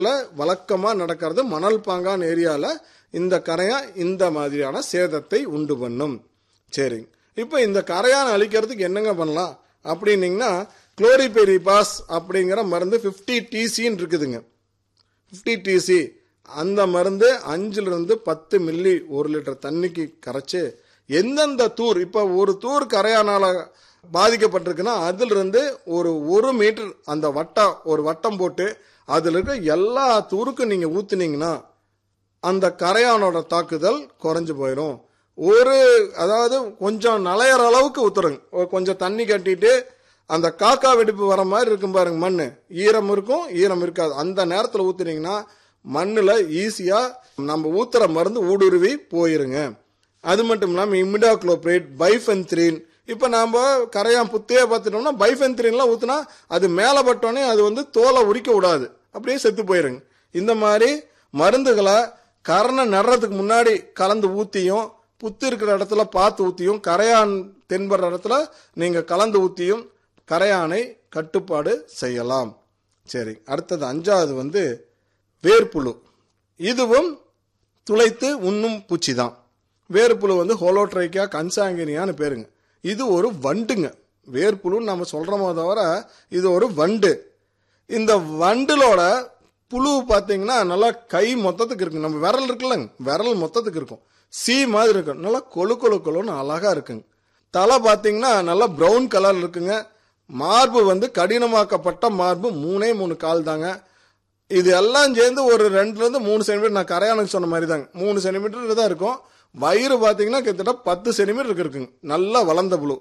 வழக்கமா நடக்கிறது மணல் பாங்கான ஏரியால இந்த கரையான் இந்த மாதிரியான சேதத்தை உண்டு பண்ணும் சரிங்க இப்போ இந்த கரையான் அழிக்கிறதுக்கு என்னங்க பண்ணலாம் அப்படின்னீங்கன்னா குளோரிபெரிபாஸ் அப்படிங்கிற மருந்து ஃபிஃப்டி டிசின்னு இருக்குதுங்க ஃபிஃப்டி டிசி அந்த மருந்து அஞ்சுலேருந்து பத்து மில்லி ஒரு லிட்டர் தண்ணிக்கு கரைச்சு எந்தெந்த தூர் இப்போ ஒரு தூர் கரையானால பாதிக்கப்பட்டிருக்குன்னா அதிலிருந்து ஒரு ஒரு மீட்டர் அந்த வட்டம் ஒரு வட்டம் போட்டு அதில் இருக்க எல்லா தூருக்கும் நீங்கள் ஊத்துனீங்கன்னா அந்த கரையானோட தாக்குதல் குறைஞ்சு போயிடும் ஒரு அதாவது கொஞ்சம் நலையிற அளவுக்கு ஊத்துறங்க ஒரு கொஞ்சம் தண்ணி கட்டிட்டு அந்த காக்கா வெடிப்பு வர மாதிரி இருக்கும் பாருங்க மண் ஈரம் இருக்கும் ஈரம் இருக்காது அந்த நேரத்தில் ஊத்துனீங்கன்னா மண்ணில் ஈஸியாக நம்ம ஊத்துற மருந்து ஊடுருவி போயிருங்க அது மட்டும் இல்லாமல் இமிடாக்ளோப்ரேட் பைஃபென்த்ரீன் இப்போ நாம் கரையான் புத்தையே பார்த்துட்டோம்னா பைஃபென்த்ரீன்லாம் ஊற்றுனா அது மேலே பட்டோன்னே அது வந்து தோலை உரிக்க விடாது அப்படியே செத்து போயிருங்க இந்த மாதிரி மருந்துகளை கரணை நடுறதுக்கு முன்னாடி கலந்து ஊற்றியும் புத்து இருக்கிற இடத்துல பார்த்து ஊற்றியும் கரையான் தென்படுற இடத்துல நீங்கள் கலந்து ஊற்றியும் கரையானை கட்டுப்பாடு செய்யலாம் சரி அடுத்தது அஞ்சாவது வந்து வேர்ப்புழு இதுவும் துளைத்து உண்ணும் பூச்சி தான் வேர்ப்புழு வந்து ஹோலோட்ரைக்கா கன்சாங்கினியான்னு பேருங்க இது ஒரு வண்டுங்க வேர்ப்புழுன்னு நம்ம சொல்கிறோமோ தவிர இது ஒரு வண்டு இந்த வண்டுலோட புழு பார்த்தீங்கன்னா நல்லா கை மொத்தத்துக்கு இருக்குங்க நம்ம விரல் இருக்குல்லங்க விரல் மொத்தத்துக்கு இருக்கும் சீ மாதிரி இருக்கும் நல்லா கொழு கொழு கொழுன்னு அழகாக இருக்குங்க தலை பார்த்தீங்கன்னா நல்லா ப்ரௌன் கலர் இருக்குங்க மார்பு வந்து கடினமாக்கப்பட்ட மார்பு மூணே மூணு கால் தாங்க இது எல்லாம் சேர்ந்து ஒரு ரெண்டுலேருந்து மூணு சென்டிமீட்டர் நான் கரையானுக்கு சொன்ன மாதிரி தாங்க மூணு சென்டிமீட்டர் தான் இருக்கும் வயிறு பார்த்தீங்கன்னா கிட்டத்தட்ட பத்து சென்டிமீட்டருக்கு இருக்குங்க நல்லா வளர்ந்த புழு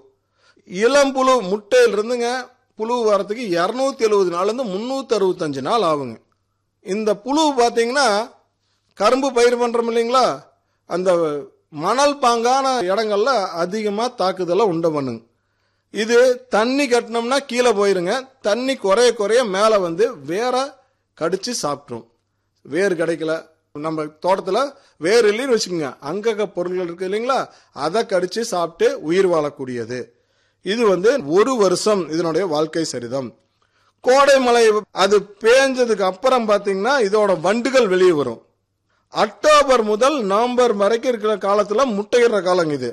இளம் புழு முட்டையிலிருந்துங்க புழு வரத்துக்கு இரநூத்தி எழுபது நாள்லேருந்து முந்நூற்றி அறுபத்தஞ்சு நாள் ஆகுங்க இந்த புழு பார்த்தீங்கன்னா கரும்பு பயிர் பண்ணுறோம் இல்லைங்களா அந்த மணல் பாங்கான இடங்கள்ல அதிகமாக தாக்குதலை உண்டு பண்ணுங்க இது தண்ணி கட்டினோம்னா கீழே போயிருங்க தண்ணி குறைய குறைய மேலே வந்து வேற கடிச்சு சாப்பிட்ரும் வேர் கிடைக்கல நம்ம தோட்டத்தில் வேர் இல்லைன்னு வச்சுக்கோங்க அங்கக பொருட்கள் இருக்கு இல்லைங்களா அதை கடிச்சு சாப்பிட்டு உயிர் வாழக்கூடியது இது வந்து ஒரு வருஷம் இதனுடைய வாழ்க்கை சரிதம் கோடை மழை அது பேஞ்சதுக்கு அப்புறம் பார்த்தீங்கன்னா இதோட வண்டுகள் வெளியே வரும் அக்டோபர் முதல் நவம்பர் வரைக்கும் இருக்கிற காலத்துல முட்டையிடுற காலங்க இது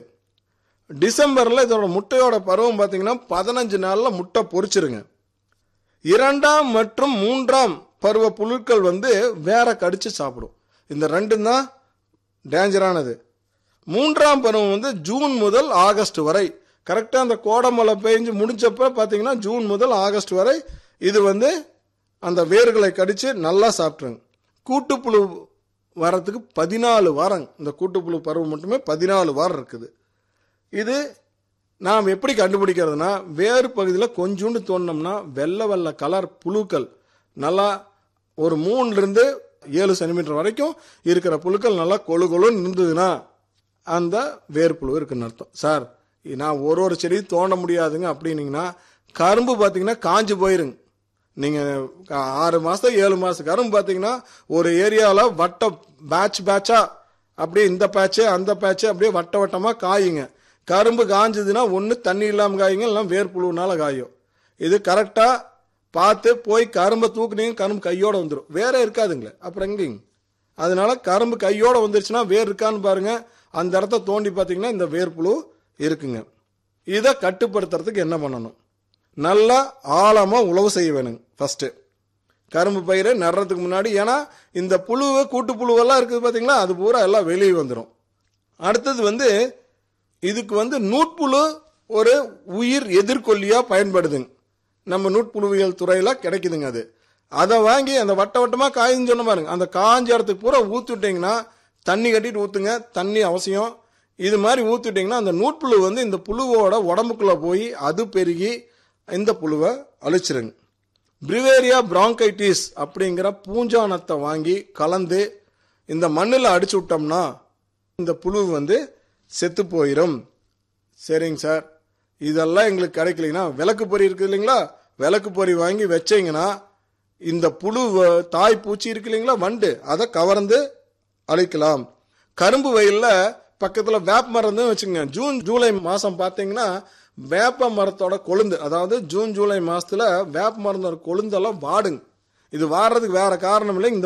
டிசம்பர்ல இதோட முட்டையோட பருவம் பார்த்தீங்கன்னா பதினஞ்சு நாள்ல முட்டை பொரிச்சிருங்க இரண்டாம் மற்றும் மூன்றாம் பருவ புழுக்கள் வந்து வேற கடிச்சு சாப்பிடும் இந்த ரெண்டும் தான் டேஞ்சரானது மூன்றாம் பருவம் வந்து ஜூன் முதல் ஆகஸ்ட் வரை கரெக்டாக அந்த கோடமழை பெஞ்சு முடிஞ்சப்ப பார்த்தீங்கன்னா ஜூன் முதல் ஆகஸ்ட் வரை இது வந்து அந்த வேர்களை கடிச்சு நல்லா சாப்பிட்ருங்க கூட்டுப்புழு வரத்துக்கு பதினாலு வாரம் இந்த கூட்டுப்புழு பருவம் மட்டுமே பதினாலு வாரம் இருக்குது இது நாம் எப்படி கண்டுபிடிக்கிறதுனா வேறு பகுதியில் கொஞ்சோண்டு தோணுனோம்னா வெள்ளை வெள்ளை கலர் புழுக்கள் நல்லா ஒரு மூணுலேருந்து ஏழு சென்டிமீட்டர் வரைக்கும் இருக்கிற புழுக்கள் நல்லா கொழு கொழுன்னு இருந்ததுன்னா அந்த வேர்ப்புழு இருக்குன்னு அர்த்தம் சார் நான் ஒரு ஒரு செடி தோண்ட முடியாதுங்க அப்படின்னீங்கன்னா கரும்பு பார்த்தீங்கன்னா காஞ்சு போயிருங்க நீங்கள் ஆறு மாதம் ஏழு மாதம் கரும்பு பார்த்தீங்கன்னா ஒரு ஏரியாவில் வட்ட பேட்ச் பேட்சாக அப்படியே இந்த பேட்ச்சு அந்த பேட்ச்சு அப்படியே வட்ட வட்டமாக காயுங்க கரும்பு காஞ்சதுன்னா ஒன்று தண்ணி இல்லாமல் காயுங்க இல்லைனா வேர்ப்புழுனால காயும் இது கரெக்டாக பார்த்து போய் கரும்பை தூக்குனீங்க கரும்பு கையோட வந்துடும் வேற இருக்காதுங்களே அப்புறம் எங்கேங்க அதனால கரும்பு கையோட வந்துருச்சுன்னா வேர் இருக்கான்னு பாருங்க அந்த இடத்த தோண்டி பார்த்தீங்கன்னா இந்த வேர்ப்புழு இருக்குங்க இதை கட்டுப்படுத்துறதுக்கு என்ன பண்ணணும் நல்லா ஆழமாக உழவு செய்ய வேணுங்க ஃபர்ஸ்ட் கரும்பு பயிரை நடுறதுக்கு முன்னாடி ஏன்னா இந்த புழுவு கூட்டு புழுவெல்லாம் இருக்குது பார்த்தீங்களா அது பூரா எல்லாம் வெளியே வந்துடும் அடுத்தது வந்து இதுக்கு வந்து நூட்புழு ஒரு உயிர் எதிர்கொல்லியாக பயன்படுதுங்க நம்ம நூட்புழுவியல் துறையில் கிடைக்குதுங்க அது அதை வாங்கி அந்த வட்ட வட்டமாக காய்ன்னு சொன்ன பாருங்க அந்த காஞ்ச இடத்துக்கு பூரா ஊற்றி விட்டிங்கன்னா தண்ணி கட்டிட்டு ஊற்றுங்க தண்ணி அவசியம் இது மாதிரி ஊற்றிட்டிங்கன்னா அந்த நூட்புழு வந்து இந்த புழுவோட உடம்புக்குள்ளே போய் அது பெருகி இந்த புழுவை அழிச்சிருங்க பிரிவேரியா பிராங்கைட்டிஸ் அப்படிங்கிற பூஞ்சானத்தை வாங்கி கலந்து இந்த மண்ணில் அடிச்சு விட்டோம்னா இந்த புழு வந்து செத்து போயிடும் சரிங்க சார் இதெல்லாம் எங்களுக்கு கிடைக்கலைன்னா விளக்கு பொறி இருக்குது இல்லைங்களா விளக்கு பொறி வாங்கி வச்சீங்கன்னா இந்த புழு வ- தாய் பூச்சி இருக்கு இல்லைங்களா வண்டு அதை கவர்ந்து அழிக்கலாம் கரும்பு வயல்ல பக்கத்தில் வேப்ப மரம் வச்சுங்க ஜூன் ஜூலை மாதம் பார்த்தீங்கன்னா வேப்ப மரத்தோட கொழுந்து அதாவது ஜூன் ஜூலை மாசத்துல வேப்ப மரத்தோட கொழுந்தெல்லாம் வாடுங்க இது வாடுறதுக்கு வேற காரணம் இல்லை இந்த